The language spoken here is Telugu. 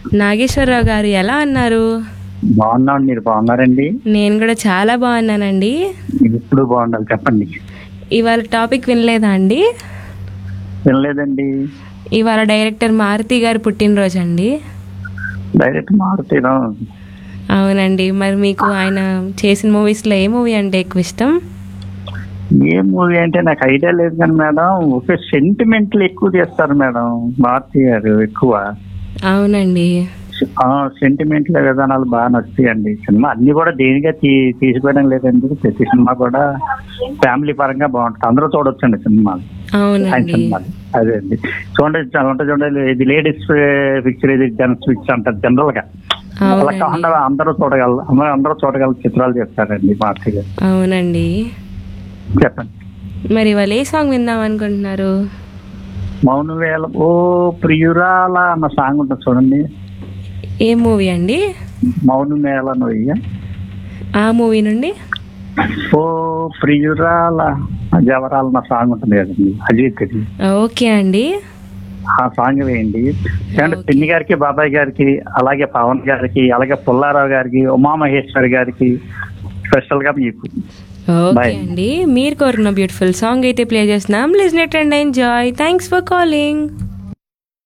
నాగేశ్వరరావు గారు ఎలా అన్నారు బాగున్నాను మీరు బాగున్నారండి నేను కూడా చాలా బాగున్నానండి ఇప్పుడు బాగుండాలి చెప్పండి ఇవాళ టాపిక్ వినలేదా అండి వినలేదండి ఇవాళ డైరెక్టర్ మారుతి గారు పుట్టినరోజు అండి డైరెక్ట్ మారుతీరా అవునండి మరి మీకు ఆయన చేసిన మూవీస్లో ఏ మూవీ అంటే ఎక్కువ ఇష్టం ఏ మూవీ అంటే నాకు ఐడియా లేదు కానీ మేడం ఒక సెంటిమెంట్లు ఎక్కువ చేస్తారు మేడం మారుతి గారు ఎక్కువ అవునండి సెంటిమెంట్ల విధానాలు బాగా నచ్చుతాయండి సినిమా అన్ని కూడా దేనిగా తీ తీసిపోయడం లేదండి ప్రతి సినిమా కూడా ఫ్యామిలీ పరంగా బాగుంటుంది అందరూ చూడొచ్చండి సినిమాలు ఆయన అవునండి సినిమాలు అదే అండి చూడండి చాలా ఉంటుంది చూడండి ఇది లేడీస్ పిక్చర్ ఇది జెంట్స్ పిక్చర్ అంటారు జనరల్ గా అలా అవునండి కాకుండా అందరూ చూడగల అందరూ చూడగల చిత్రాలు చేస్తారండి మారుతి గారు అవునండి చెప్పండి మరి ఇవాళ ఏ సాంగ్ విందాం అనుకుంటున్నారు మౌన వేల ఓ ప్రియురాల అన్న సాంగ్ ఉంటుంది చూడండి ఏ మూవీ అండి మౌన మేళ నొయ్య ఆ మూవీ నుండి ఓ ప్రియురాల జవరాల అన్న సాంగ్ ఉంటుంది కదండి అజిత్ ది. ఓకే అండి ఆ సాంగ్ వేయండి అంటే ఓకే. పిన్ని గారికి బాబాయ్ గారికి అలాగే పవన్ గారికి అలాగే పుల్లారావు గారికి ఉమామహేశ్వరి గారికి స్పెషల్ గా మీకు ఓకే Bye. అండి మీరు కోరిన బ్యూటిఫుల్ సాంగ్ అయితే ప్లే చేస్తున్నాం listen and enjoy thanks for calling